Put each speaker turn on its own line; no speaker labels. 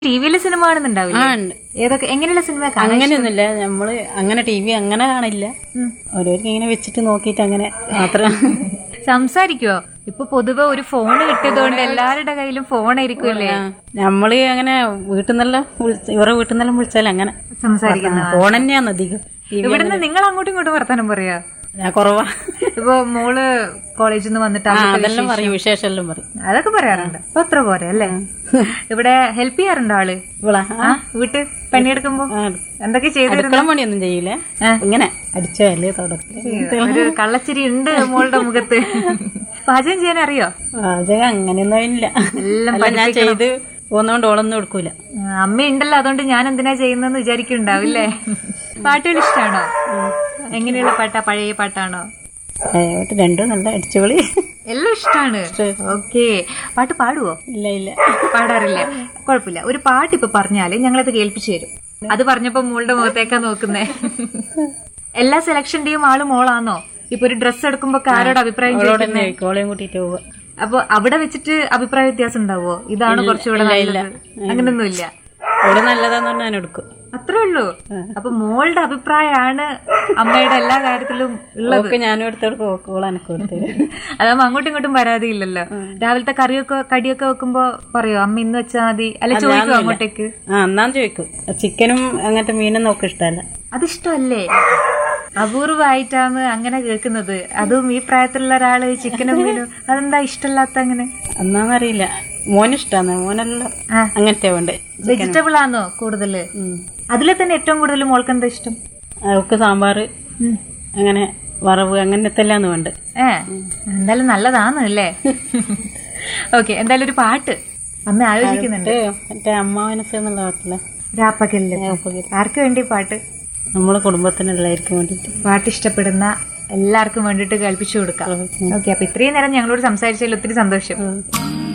T വിയിലെ cinema കാണുന്നുണ്ടാവില്ല
ആ ഉണ്ട്
ഏതൊക്കെ എങ്ങനെയുള്ള സിനിമ കാണാൻ
അങ്ങനെയൊന്നുമില്ല നമ്മള് അങ്ങനെ ടി വി അങ്ങനെ കാണില്ല ഓരോർക്ക് ഇങ്ങനെ വെച്ചിട്ട് നോക്കിയിട്ട് അങ്ങനെ മാത്രം
സംസാരിക്കുവോ ഇപ്പൊ പൊതുവെ ഒരു ഫോൺ കിട്ടിയതുകൊണ്ട് എല്ലാവരുടെ കയ്യിലും ഫോൺ ആയിരിക്കുമല്ലേ
ആ, നമ്മള് അങ്ങനെ വീട്ടിൽ നിന്നെല്ലാം വിളിച്ച- ഇവരെ വീട്ടിൽ നിന്നെല്ലാം വിളിച്ചാൽ അങ്ങനെ
സംസാരിക്കുന്ന
ഫോൺ തന്നെയാണ് അധികം
ഇവിടുന്ന് നിങ്ങൾ അങ്ങോട്ടും ഇങ്ങോട്ടും വർത്താനം പറയാ
ഞാൻ കുറവാ
ഇപ്പൊ മോള് കോളേജിൽ നിന്ന് വന്നിട്ട്
ആ,
അവിടുത്തെ
അതെല്ലാം പറയും വിശേഷം എല്ലാം പറയും
അതൊക്കെ പറയാറുണ്ട് അപ്പൊ അത്ര പോരെ അല്ലേ ഇവിടെ ഹെൽപ്പ് ചെയ്യാറുണ്ടോ ആള്
ഇവളാ
ആ വീട്ട് പണിയെടുക്കുമ്പോ
ആ,
എന്തൊക്കെ ചെയ്തു
അടുക്കള പണിയൊന്നും ചെയ്യില്ല
ആ.
ഇങ്ങനെ അടിച്ചോ അല്ലേ തുടക്കം
ഒരു കള്ളച്ചിരി ഉണ്ട് മോളുടെ മുഖത്ത് പാചകം ചെയ്യാൻ അറിയോ
പാചകം അങ്ങനെയൊന്നും ഇല്ല
എല്ലാം
അല്ല ഞാൻ ചെയ്ത് പോകുന്നോണ്ട് ഓളൊന്നും എടുക്കൂല
ആ, അമ്മ ഉണ്ടല്ലോ അതുകൊണ്ട് ഞാൻ എന്തിനാ ചെയ്യുന്നെന്ന് വിചാരിക്കുന്നുണ്ടാവില്ലേ പാട്ടുകൾ ഇഷ്ടാണോ എങ്ങനെയുള്ള പാട്ടാ പഴയ പാട്ടാണോ
ഏട്ട് രണ്ടും നല്ല അടിച്ചുപൊളി
എല്ലാം ഇഷ്ടാണ് ഓക്കെ പാട്ട് പാടുവോ
ഇല്ല ഇല്ല
പാടാറില്ല കുഴപ്പമില്ല ഒരു പാട്ട് ഇപ്പൊ പറഞ്ഞാല് ഞങ്ങളത് കേൾപ്പിച്ചു തരും അത് പറഞ്ഞപ്പോ മോളുടെ മുഖത്തേക്കാ നോക്കുന്നേ എല്ലാ സെലക്ഷന്റെയും ആള് മോളാണോ ഇപ്പൊ ഒരു ഡ്രസ്സ് എടുക്കുമ്പോ ആരോട് അഭിപ്രായം
അവളോട്
ചോദിക്കുന്നത്
തന്നെ ചോദിക്കും, ഓളെയും കൂട്ടിയിട്ട് പോവുക
അപ്പൊ അവിടെ വെച്ചിട്ട് അഭിപ്രായ വ്യത്യാസം ഉണ്ടാവോ ഇതാണ് കുറച്ചുകൂടെ നല്ലത് അങ്ങനൊന്നുമില്ല
ഓള് നല്ലതാന്ന് പറഞ്ഞാൽ ഞാൻ എടുക്കും
അത്രേ ഉള്ളൂ അപ്പൊ മോളുടെ അഭിപ്രായമാണ് അമ്മയുടെ എല്ലാ കാര്യത്തിലും ഉള്ളത്
ഓക്ക് ഞാനും എടുത്തെടുക്കും ഓക്ക് ഓൾ എനക്ക് കൊടുത്തു
അതാവുമ്പോ അങ്ങോട്ടും ഇങ്ങോട്ടും പരാതിയില്ലല്ലോ രാവിലത്തെ കറിയൊക്കെ കടിയൊക്കെ വെക്കുമ്പോ പറയോ അമ്മ ഇന്ന് വെച്ചാ മതി അല്ല ചോദിക്കോ അങ്ങോട്ടേക്ക്
ആ എന്നാന്ന് ചോദിക്കും ചിക്കനും അങ്ങനത്തെ മീനും നോക്കും ഇഷ്ടമല്ല
അതിഷ്ടമല്ലേ അപൂർവമായിട്ടാണ് അങ്ങനെ കേൾക്കുന്നത് അതും ഈ പ്രായത്തിലുള്ള ഒരാള് ചിക്കനും മീനും അതെന്താ ഇഷ്ടമല്ലാത്ത അങ്ങനെ
എന്നാന്നറിയില്ല മോനിഷ്ടാന്ന് മോനെല്ലാം
ആ.
അങ്ങനത്തെ വേണ്ടേ
വെജിറ്റബിൾ ആണോ കൂടുതല്
ഉം.
അതിലെ തന്നെ ഏറ്റവും കൂടുതൽ മോൾക്ക് എന്താ ഇഷ്ടം
അവക്ക് സാമ്പാറ് അങ്ങനെ വറവ് അങ്ങനത്തെ എല്ലാം വേണ്ട
ഏ എന്തായാലും നല്ലതാണ് അല്ലേ ഓക്കെ എന്തായാലും ഒരു പാട്ട് അമ്മ ആലോചിക്കുന്നുണ്ട്
മറ്റേ അമ്മ മനസ്സ് എന്നുള്ള പാട്ടില്ല
രാപ്പകലില് ആർക്ക് വേണ്ടി പാട്ട്
നമ്മളെ കുടുംബത്തിനുള്ളവർക്ക് വേണ്ടിയിട്ട്
പാട്ട് ഇഷ്ടപ്പെടുന്ന എല്ലാവർക്കും വേണ്ടിയിട്ട് കേൾപ്പിച്ചു കൊടുക്കാം ഓക്കെ അപ്പൊ ഇത്രയും നേരം ഞങ്ങളോട് സംസാരിച്ചതിൽ ഒത്തിരി സന്തോഷം